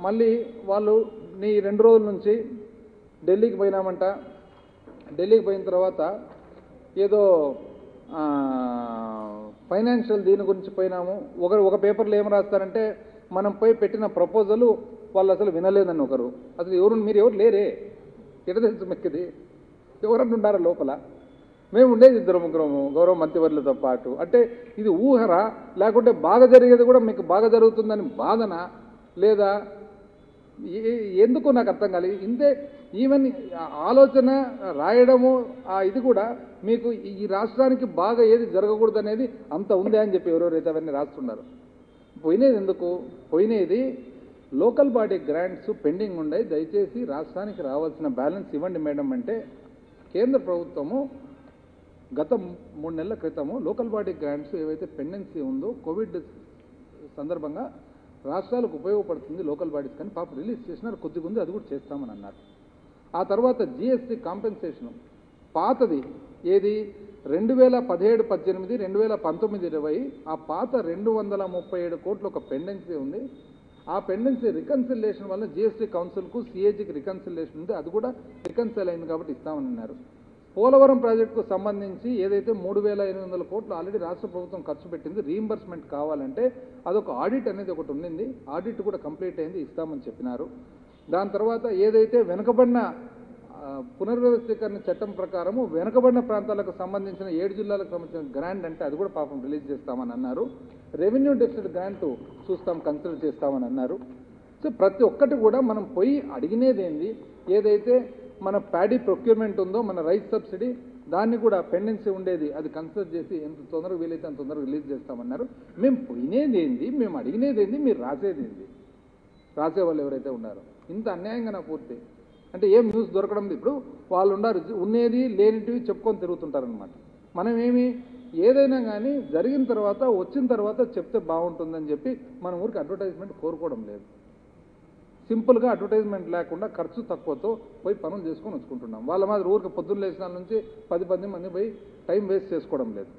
మళ్ళీ వాళ్ళు నీ రెండు రోజుల నుంచి ఢిల్లీకి పోయినామంట ఢిల్లీకి పోయిన తర్వాత ఏదో ఫైనాన్షియల్ దీని గురించి పోయినాము ఒక ఒక పేపర్లో ఏం రాస్తారంటే మనం పోయి పెట్టిన ప్రపోజల్ వాళ్ళు అసలు వినలేదని ఒకరు అసలు ఎవరు మీరు ఎవరు లేరే ఎట తెలుసు మీకు ఇది ఎవరన్నా ఉన్నారా లోపల మేము ఉండేది ఇద్దరు ముగ్గురము గౌరవ మంత్రివర్యులతో పాటు అంటే ఇది ఊహరా లేకుంటే బాగా జరిగేది కూడా మీకు బాగా జరుగుతుందని బాధన లేదా ఏ- ఎందుకు నాకు అర్థం కాలేదు ఇంతే ఈవెన్ ఆ ఆలోచన రాయడము ఆ ఇది కూడా మీకు ఈ- ఈ రాష్ట్రానికి బాగా ఏది జరగకూడదు అనేది అంత ఉంది అని చెప్పి ఎవరెవరైతే అవన్నీ రాస్తున్నారు పోయినది ఎందుకు పోయినది లోకల్ బాడీ గ్రాంట్స్ పెండింగ్ ఉన్నాయి దయచేసి రాష్ట్రానికి రావాల్సిన బ్యాలెన్స్ ఇవ్వండి మేడం అంటే కేంద్ర ప్రభుత్వము గత మూడు నెలల క్రితము లోకల్ బాడీ గ్రాంట్స్ ఏవైతే పెండెన్సీ ఉందో కోవిడ్ సందర్భంగా రాష్ట్రాలకు ఉపయోగపడుతుంది లోకల్ బాడీస్ కానీ పాప రిలీజ్ చేసినారు కొద్దిగా ఉంది అది కూడా చేస్తామని అన్నారు ఆ తర్వాత జిఎస్టీ కాంపెన్సేషన్ పాతది ఏది రెండు వేల పదిహేడు పద్దెనిమిది రెండు వేల పంతొమ్మిది ఇరవై ఆ పాత రెండు వందల ముప్పై ఏడు కోట్లు ఒక పెండెన్సీ ఉంది ఆ పెండెన్సీ రికన్సిలేషన్ వల్ల జిఎస్టీ కౌన్సిల్కు సిఏజీకి రికన్సిలేషన్ ఉంది అది కూడా రికన్సిల్ అయింది కాబట్టి ఇస్తామని అన్నారు పోలవరం ప్రాజెక్టుకు సంబంధించి ఏదైతే మూడు వేల ఎనిమిది వందల కోట్లు ఆల్రెడీ రాష్ట్ర ప్రభుత్వం ఖర్చు పెట్టింది రీయింబర్స్మెంట్ కావాలంటే అదొక ఆడిట్ అనేది ఒకటి ఉండింది ఆడిట్ కూడా కంప్లీట్ అయింది ఇస్తామని చెప్పినారు దాని తర్వాత ఏదైతే వెనుకబడిన ఆ, పునర్వ్యవస్థీకరణ చట్టం ప్రకారము వెనుకబడిన ప్రాంతాలకు సంబంధించిన ఏడు జిల్లాలకు సంబంధించిన గ్రాంట్ అంటే అది కూడా పాపం రిలీజ్ చేస్తామని అన్నారు రెవెన్యూ డెఫిసిట్ గ్రాంట్ చూస్తాం కన్సిడర్ చేస్తామని అన్నారు సో ప్రతి ఒక్కటి కూడా మనం పోయి అడిగినేది ఏంది ఏదైతే మన ప్యాడీ ప్రొక్యూర్మెంట్ ఉందో మన రైస్ సబ్సిడీ దాన్ని కూడా పెండెన్సీ ఉండేది అది కన్సిడర్ చేసి ఎంత తొందరగా వీలైతే అంత తొందరగా రిలీజ్ చేస్తామన్నారు మేము పోయినేది ఏంది మేము అడిగినేది ఏంది మీరు రాసేది ఏంది రాసే వాళ్ళు ఎవరైతే ఉన్నారో ఇంత అన్యాయంగా నా పూర్తి అంటే ఏం న్యూస్ దొరకడం లేదు. ఇప్పుడు వాళ్ళు ఉన్నారు ఉన్నేది లేనిటివి చెప్పుకొని తిరుగుతుంటారనమాట మనం ఏమి ఏదైనా కానీ జరిగిన తర్వాత వచ్చిన తర్వాత చెప్తే బాగుంటుందని చెప్పి మన ఊరికి అడ్వర్టైజ్మెంట్ కోరుకోవడం లేదు సింపుల్గా అడ్వర్టైజ్మెంట్ లేకుండా ఖర్చు తక్కువతో పోయి పనులు చేసుకొని వచ్చుకుంటున్నాం వాళ్ళ మాదిరి ఊరికి పొద్దున్న లేచిన నుంచి పది పది మంది పోయి టైం వేస్ట్ చేసుకోవడం లేదు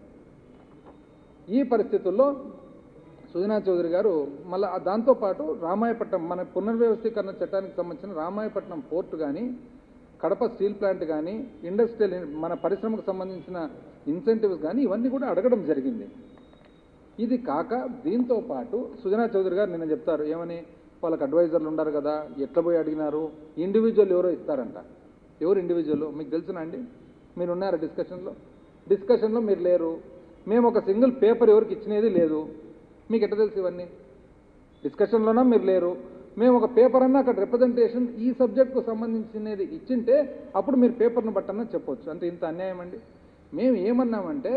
ఈ పరిస్థితుల్లో సుజనా చౌదరి గారు మళ్ళీ దాంతోపాటు రామాయపట్నం మన పునర్వ్యవస్థీకరణ చట్టానికి సంబంధించిన రామాయపట్నం పోర్టు కానీ కడప స్టీల్ ప్లాంట్ కానీ ఇండస్ట్రియల్ మన పరిశ్రమకు సంబంధించిన ఇన్సెంటివ్స్ కానీ ఇవన్నీ కూడా అడగడం జరిగింది ఇది కాక దీంతో పాటు సుజనా చౌదరి గారు నిన్న చెప్తారు ఏమని వాళ్ళకి అడ్వైజర్లు ఉన్నారు కదా ఎట్లా పోయి అడిగినారు ఇండివిజువల్ ఎవరో ఇస్తారంట ఎవరు ఇండివిజువల్ మీకు తెలుసునా అండి మీరు ఉన్నారా డిస్కషన్లో డిస్కషన్లో మీరు లేరు మేము ఒక సింగిల్ పేపర్ ఎవరికి ఇచ్చినది లేదు మీకు ఎట్లా తెలుసు ఇవన్నీ డిస్కషన్లోనా మీరు లేరు మేము ఒక పేపర్ అన్నా అక్కడ రిప్రజెంటేషన్ ఈ సబ్జెక్ట్కు సంబంధించినది ఇచ్చింటే అప్పుడు మీరు పేపర్ను బట్టన్నా చెప్పొచ్చు అంటే ఇంత అన్యాయం అండి మేము ఏమన్నామంటే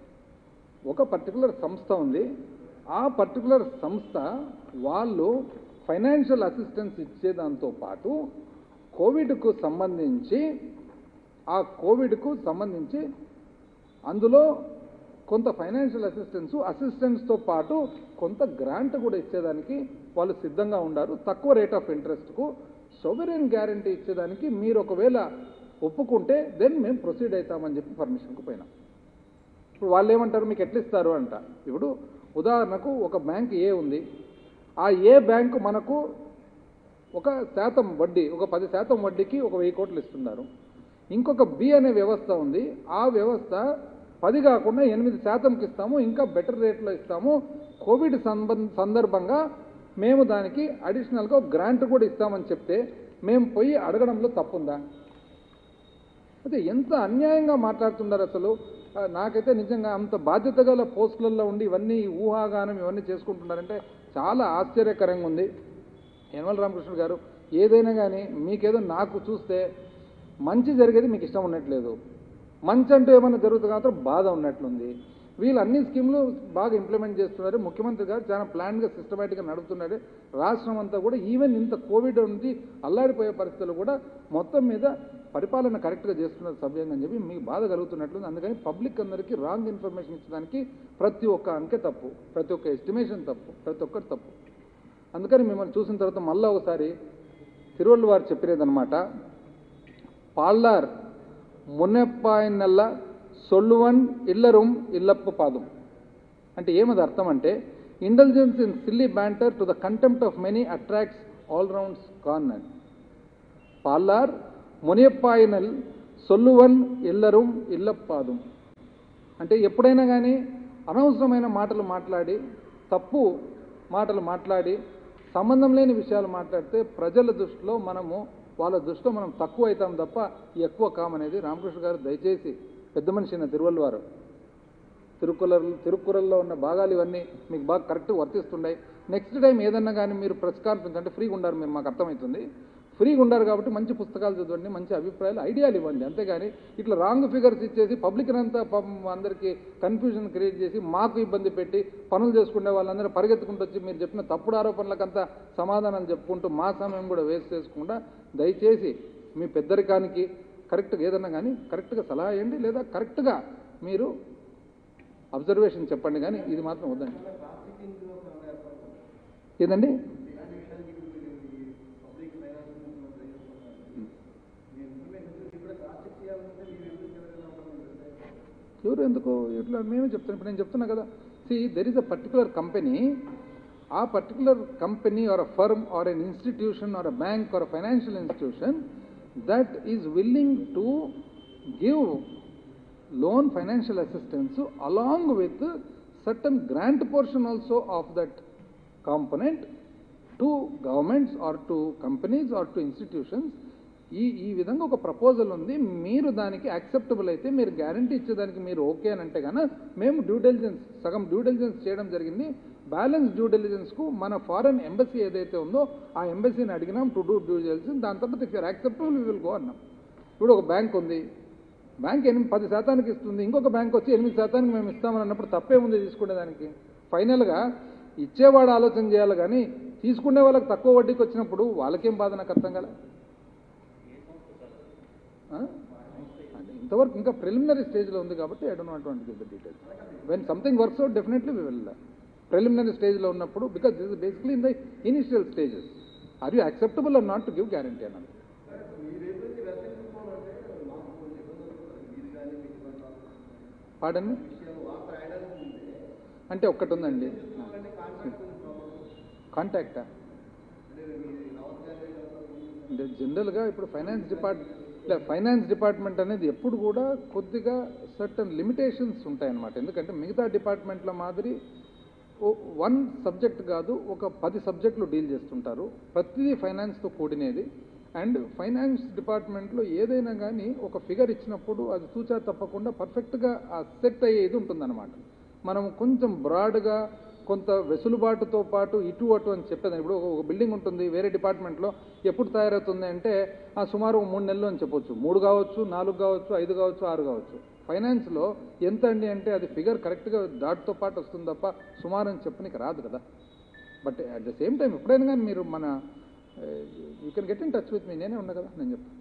ఒక పర్టికులర్ సంస్థ ఉంది ఆ పర్టికులర్ సంస్థ వాళ్ళు ఫైనాన్షియల్ అసిస్టెన్స్ ఇచ్చేదాంతో పాటు కోవిడ్కు సంబంధించి ఆ కోవిడ్కు సంబంధించి అందులో కొంత ఫైనాన్షియల్ అసిస్టెన్స్ అసిస్టెన్స్తో పాటు కొంత గ్రాంట్ కూడా ఇచ్చేదానికి వాళ్ళు సిద్ధంగా ఉన్నారు తక్కువ రేట్ ఆఫ్ ఇంట్రెస్ట్కు సోవరెన్ గ్యారంటీ ఇచ్చేదానికి మీరు ఒకవేళ ఒప్పుకుంటే దెన్ మేము ప్రొసీడ్ అవుతామని చెప్పి పర్మిషన్కు పోయినాం ఇప్పుడు వాళ్ళు ఏమంటారు మీకు ఎట్లా ఇస్తారు అంట ఇప్పుడు ఉదాహరణకు ఒక బ్యాంక్ ఏ ఉంది ఆ ఏ బ్యాంకు మనకు ఒక శాతం వడ్డీ ఒక పది శాతం వడ్డీకి ఒక వెయ్యి కోట్లు ఇస్తున్నారు ఇంకొక బి అనే వ్యవస్థ ఉంది ఆ వ్యవస్థ పది కాకుండా ఎనిమిది శాతంకి ఇస్తాము ఇంకా బెటర్ రేట్లో ఇస్తాము కోవిడ్ సంబంధ సందర్భంగా మేము దానికి అడిషనల్గా గ్రాంట్ కూడా ఇస్తామని చెప్తే మేము పోయి అడగడంలో తప్పుందా అదే ఎంత అన్యాయంగా మాట్లాడుతున్నారు అసలు ఆ, నాకైతే నిజంగా అంత బాధ్యత గల పోస్టులలో ఉండి ఇవన్నీ ఊహాగానం ఇవన్నీ చేసుకుంటున్నారంటే చాలా ఆశ్చర్యకరంగా ఉంది యనమల రామకృష్ణ గారు ఏదైనా కానీ మీకేదో నాకు చూస్తే మంచి జరిగేది మీకు ఇష్టం ఉన్నట్లేదు మంచి అంటూ ఏమైనా జరుగుతుంది మాత్రం బాధ ఉన్నట్లుంది వీళ్ళు అన్ని స్కీమ్లు బాగా ఇంప్లిమెంట్ చేస్తున్నారు ముఖ్యమంత్రి గారు చాలా ప్లాన్గా సిస్టమేటిక్గా నడుపుతున్నారు రాష్ట్రం అంతా కూడా ఈవెన్ ఇంత కోవిడ్ నుంచి అల్లాడిపోయే పరిస్థితులు కూడా మొత్తం మీద పరిపాలన కరెక్ట్గా చేస్తున్నారు సభ్యంగా అని చెప్పి మీకు బాధ కలుగుతున్నట్లుంది అందుకని పబ్లిక్ అందరికీ రాంగ్ ఇన్ఫర్మేషన్ ఇచ్చడానికి ప్రతి ఒక్క అంకె తప్పు ప్రతి ఒక్క ఎస్టిమేషన్ తప్పు ప్రతి ఒక్కటి తప్పు అందుకని మిమ్మల్ని చూసిన తర్వాత మళ్ళీ ఒకసారి తిరువళ్ళు వారు చెప్పినదనమాట పాళ్ళార్ మున్నెప్పాయినల్ల సొల్లువన్ ఇల్లరుం ఇల్లప్పు పాదం అంటే ఏమది అర్థం అంటే intelligence in silly banter to the contempt of many attracts all rounds కాన్నన్ పాల్లార్ మునియప్పాయినల్ సొల్లువన్ ఇల్లరుం ఇల్లప్పాదుం అంటే ఎప్పుడైనా కానీ అనవసరమైన మాటలు మాట్లాడి తప్పు మాటలు మాట్లాడి సంబంధం లేని విషయాలు మాట్లాడితే ప్రజల దృష్టిలో మనము వాళ్ళ దృష్టిలో మనం తక్కువ అవుతాం తప్ప ఎక్కువ కామనేది రామకృష్ణ గారు దయచేసి పెద్ద మనిషి అయిన తిరువల్లువారు తిరుకులర్ తిరుక్కురల్లో ఉన్న భాగాలు ఇవన్నీ మీకు బాగా కరెక్ట్ వర్తిస్తుండే నెక్స్ట్ టైం ఏదన్నా కానీ మీరు ప్రెస్ కాన్ఫరెన్స్ అంటే ఫ్రీగా ఉండారు మీరు మాకు అర్థమవుతుంది ఫ్రీగా ఉండారు కాబట్టి మంచి పుస్తకాలు చదవండి మంచి అభిప్రాయాలు ఐడియాలు ఇవ్వండి అంతేగాని ఇట్లా రాంగ్ ఫిగర్స్ ఇచ్చేసి పబ్లిక్ అంతా పాపం అందరికీ కన్ఫ్యూజన్ క్రియేట్ చేసి మాకు ఇబ్బంది పెట్టి పనులు చేసుకునే వాళ్ళందరూ పరిగెత్తుకుంటూ వచ్చి మీరు చెప్పిన తప్పుడు ఆరోపణలకంతా సమాధానం చెప్పుకుంటూ మా సమయం కూడా వేస్ట్ చేసుకుండా దయచేసి మీ పెద్దరికానికి కరెక్ట్గా ఏదన్నా కానీ కరెక్ట్గా సలహా ఇవ్వండి లేదా కరెక్ట్గా మీరు అబ్జర్వేషన్ చెప్పండి కానీ ఇది మాత్రం వద్దండి ఏదండి ఎవరు ఎందుకు ఇట్లా మేమే చెప్తాను ఇప్పుడు నేను చెప్తున్నా కదా see there is a particular company a particular company or a firm or an institution or a bank or a financial institution that is willing to give loan financial assistance along with certain grant portion also of that component to governments or to companies or to institutions ఈ ఈ విధంగా ఒక proposal ఉంది మీరు దానికి acceptable అయితే మీరు guarantee ఇచ్చేదానికి మీరు ఓకే అని అంటే కనుక మేము డ్యూ డెలిజెన్స్ సగం డ్యూ డెలిజెన్స్ చేయడం జరిగింది బ్యాలెన్స్ డ్యూ డెలిజెన్స్కు మన ఫారెన్ ఎంబసీ ఏదైతే ఉందో ఆ ఎంబసీని అడిగినాం టు డూ డ్యూ డెలిజెన్స్ దాని తర్వాత if you're acceptable we will go అన్నాం ఇప్పుడు ఒక బ్యాంక్ ఉంది బ్యాంక్ ఎనిమిది పది శాతానికి ఇస్తుంది ఇంకొక బ్యాంక్ వచ్చి ఎనిమిది శాతానికి మేము ఇస్తామని అన్నప్పుడు తప్పే ఉంది తీసుకునేదానికి ఫైనల్గా ఇచ్చేవాడు ఆలోచన చేయాలి కానీ తీసుకునే వాళ్ళకి తక్కువ వడ్డీకి వచ్చినప్పుడు వాళ్ళకేం బాధ నాకు అర్థం కదా అంటే ఇంతవరకు ఇంకా ప్రిలిమినరీ స్టేజ్లో ఉంది కాబట్టి I don't want to give the details when something works out definitely we will preliminary స్టేజ్లో ఉన్నప్పుడు because this is basically in the initial stages are you acceptable or not to give guarantee అన్నది పాడండి అంటే ఒక్కటి ఉందండి కాంటాక్టా అంటే జనరల్గా ఇప్పుడు ఫైనాన్స్ డిపార్ట్ లే ఫైనాన్స్ డిపార్ట్మెంట్ అనేది ఎప్పుడు కూడా కొద్దిగా సర్టన్ లిమిటేషన్స్ ఉంటాయన్నమాట ఎందుకంటే మిగతా డిపార్ట్మెంట్ల మాదిరి వన్ సబ్జెక్ట్ కాదు ఒక పది సబ్జెక్టులు డీల్ చేస్తుంటారు ప్రతిదీ ఫైనాన్స్తో కూడినది అండ్ ఫైనాన్స్ డిపార్ట్మెంట్లో ఏదైనా కానీ ఒక ఫిగర్ ఇచ్చినప్పుడు అది తూచా తప్పకుండా పర్ఫెక్ట్గా ఆ సెట్ అయ్యేది ఉంటుందన్నమాట మనం కొంచెం బ్రాడ్గా కొంత వెసులుబాటుతో పాటు ఇటు అటు అని చెప్పేది ఇప్పుడు ఒక- ఒక బిల్డింగ్ ఉంటుంది వేరే డిపార్ట్మెంట్లో ఎప్పుడు తయారవుతుంది అంటే ఆ సుమారు ఒక మూడు నెలలు అని చెప్పొచ్చు మూడు కావచ్చు నాలుగు కావచ్చు ఐదు కావచ్చు ఆరు కావచ్చు ఫైనాన్స్లో ఎంత అండి అంటే అది ఫిగర్ కరెక్ట్గా దాటితో పాటు వస్తుంది తప్ప సుమారు అని చెప్పనికి రాదు కదా but at the same time ఎప్పుడైనా కానీ మీరు మన you can get in touch with me నేనే ఉన్నా కదా నేను చెప్తాను